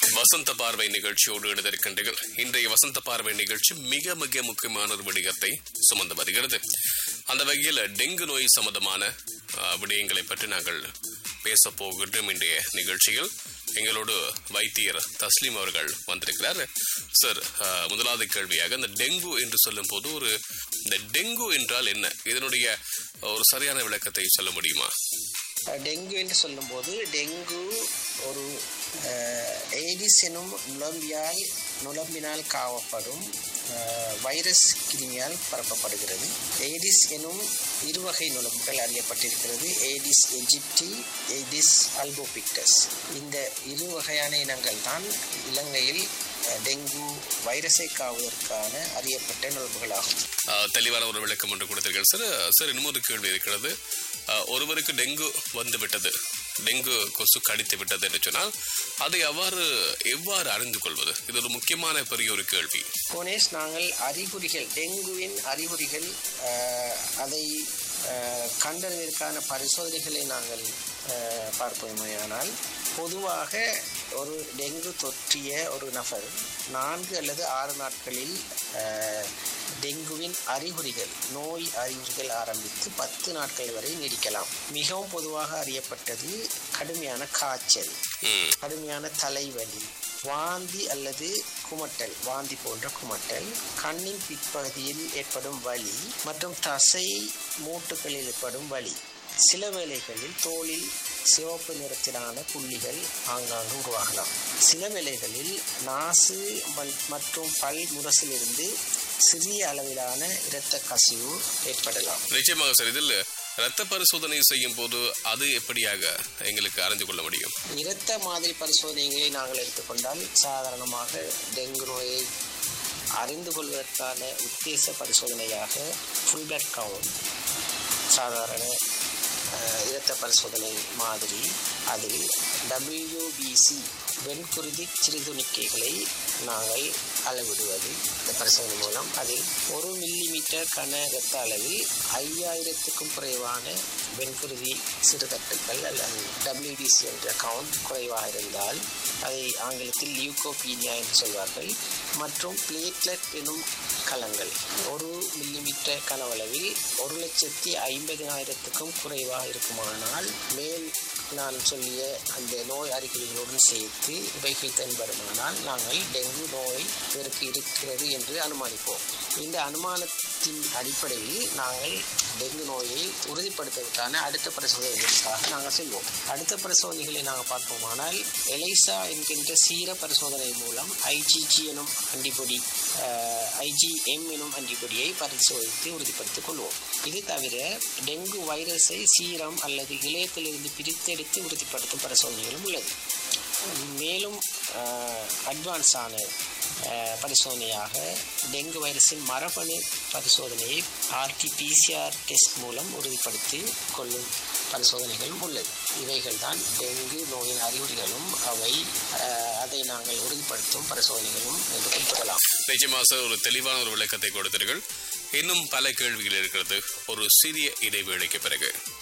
வசந்த பார்வை நிகழ்ச்சியோடு இணைந்திருக்கின்றீர்கள் இன்றைய வசந்த பார்வை நிகழ்ச்சி மிக மிக முக்கியமான ஒரு விடயத்தை சுமந்து வருகிறது அந்த வகையில் டெங்கு நோய் சம்பந்தமான அஹ், விடயங்களை பற்றி நாங்கள் பேச போகின்றோம் இன்றைய நிகழ்ச்சியில் எங்களோடு வைத்தியர் தஸ்லீம் அவர்கள் வந்திருக்கிறார் சார் அஹ், முதலாவது கேள்வியாக இந்த டெங்கு என்று சொல்லும் போது ஒரு இந்த டெங்கு என்றால் என்ன இதனுடைய ஒரு சரியான விளக்கத்தை சொல்ல முடியுமா டெங்கு என்று சொல்லும்போது டெங்கு ஒரு அஹ், ஏடிஸ் எனும் நுளம்பியால் நுளம்பினால் காவப்படும் அஹ், வைரஸ் கிருமியால் பரப்பப்படுகிறது ஏடிஸ் எனும் இருவகை நுளம்புகள் அறியப்பட்டிருக்கிறது ஏடிஸ் எஜிப்டி ஏடிஸ் அல்போபிக்டஸ் இந்த இரு வகையான இனங்கள் தான் இலங்கையில் அஹ், டெங்கு வைரஸை காவதற்கான அறியப்பட்ட நுளம்புகளாகும் ஆஹ் தெளிவான ஒரு விளக்கம் ஒன்று கொடுத்தீர்கள் சார் சார் இன்னொரு கேள்வி இருக்கிறது ஆஹ் ஒருவருக்கு டெங்கு வந்து விட்டது டெங்கு கொசு கடித்து விட்டது என்று சொன்னால் அதை அவ்வாறு எவ்வாறு அறிந்து கொள்வது இது ஒரு முக்கியமான பெரிய ஒரு கேள்வி கோனேஷ் நாங்கள் அறிகுறிகள் டெங்குவின் அறிகுறிகள் அஹ், அதை அஹ், கண்டறிவதற்கான பரிசோதனைகளை நாங்கள் அஹ், பார்ப்போமேயானால் பொதுவாக ஒரு டெங்கு தொற்றிய ஒரு நபர் நான்கு அல்லது ஆறு நாட்களில் அஹ், டெங்குவின் அறிகுறிகள் நோய் அறிகுறிகள் ஆரம்பித்து பத்து நாட்கள் வரை நீடிக்கலாம் மிகவும் பொதுவாக அறியப்பட்டது கடுமையான காய்ச்சல் ம் கடுமையான தலைவலி வாந்தி அல்லது குமட்டல் வாந்தி போன்ற குமட்டல் கண்ணின் பிற்பகுதியில் ஏற்படும் வலி மற்றும் தசை மூட்டுகளில் ஏற்படும் வலி சில வேளைகளில் தோலில் சிவப்பு நிறத்திலான புள்ளிகள் ஆங்காங்கு உருவாகலாம் சில வேளைகளில் நாசு மல்- மற்றும் பல் முரசிலிருந்து சிறிய அளவிலான இரத்த கசிவு ஏற்படலாம் நிச்சயமாக சார் இதில் இரத்த பரிசோதனை செய்யும் போது அது எப்படியாக எங்களுக்கு அறிந்து கொள்ள முடியும் இரத்த மாதிரி பரிசோதனைகளை நாங்கள் எடுத்துக்கொண்டால் சாதாரணமாக டெங்கு நோயை அறிந்து கொள்வதற்கான உத்தேச பரிசோதனையாக ஃபுல் பிளட் கவுண்ட் சாதாரண அஹ், இரத்த பரிசோதனை மாதிரி அதில் டபிள்யூபிசி வெண்குருதி சிறுதுணிக்கைகளை நாங்கள் அளவிடுவது இந்த பரிசோதனை மூலம் அதில் ஒரு மில்லிமீட்டர் கன இரத்த அளவில் ஐயாயிரத்துக்கும் குறைவான வெண்குருதி சிறுதட்டுக்கள் அல்லது டபிள்யூடிசி என்ற கவுண்ட் குறைவாக இருந்தால் அதை ஆங்கிலத்தில் லியூகோபீனியா என்று சொல்வார்கள் மற்றும் பிளேட்லெட் எனும் கலங்கள் ஒரு மில்லிமீட்டர் கனவளவில் ஒரு லட்சத்தி ஐம்பதினாயிரத்துக்கும் குறைவாக இருக்குமானால் மேல் நான் சொல்லிய அந்த நோய் அறிகுறிகளுடன் சேர்த்து இவைகள் தென்படுமானால் நாங்கள் டெங்கு நோய் இவருக்கு இருக்கிறது என்று அனுமானிப்போம் இந்த அனுமானத்தின் அடிப்படையில் நாங்கள் டெங்கு நோயை உறுதிப்படுத்துவதற்கான அடுத்த பரிசோதனைகளுக்காக நாங்கள் செல்வோம் அடுத்த பரிசோதனைகளை நாங்கள் பார்ப்போமானால் எலைசா என்கின்ற சீர பரிசோதனை மூலம் ஐஜிஜி எனும் அண்டிபொடி ஐஜிஎம் எனும் அண்டிபொடியை பரிசோதித்து உறுதிப்படுத்திக் கொள்வோம் இது தவிர டெங்கு வைரஸை சீரம் அல்லது இளையத்திலிருந்து பிரித்தெடுத்து உறுதிப்படுத்தும் பரிசோதனைகளும் உள்ளது மேலும் அட்வான்ஸான பரிசோதனையாக டெங்கு வைரஸின் மரபணு பரிசோதனையை ஆர்டிபிசிஆர் டெஸ்ட் மூலம் உறுதிப்படுத்தி கொள்ளும் பரிசோதனைகளும் உள்ளது இவைகள் தான் டெங்கு நோயின் அறிகுறிகளும் அவை அஹ், அதை நாங்கள் உறுதிப்படுத்தும் பரிசோதனைகளும் என்று குறிப்பிடலாம் நிச்சயமாக சார் ஒரு தெளிவான ஒரு விளக்கத்தை கொடுத்தீர்கள் இன்னும் பல கேள்விகள் இருக்கிறது ஒரு சிறிய இடைவேளைக்கு பிறகு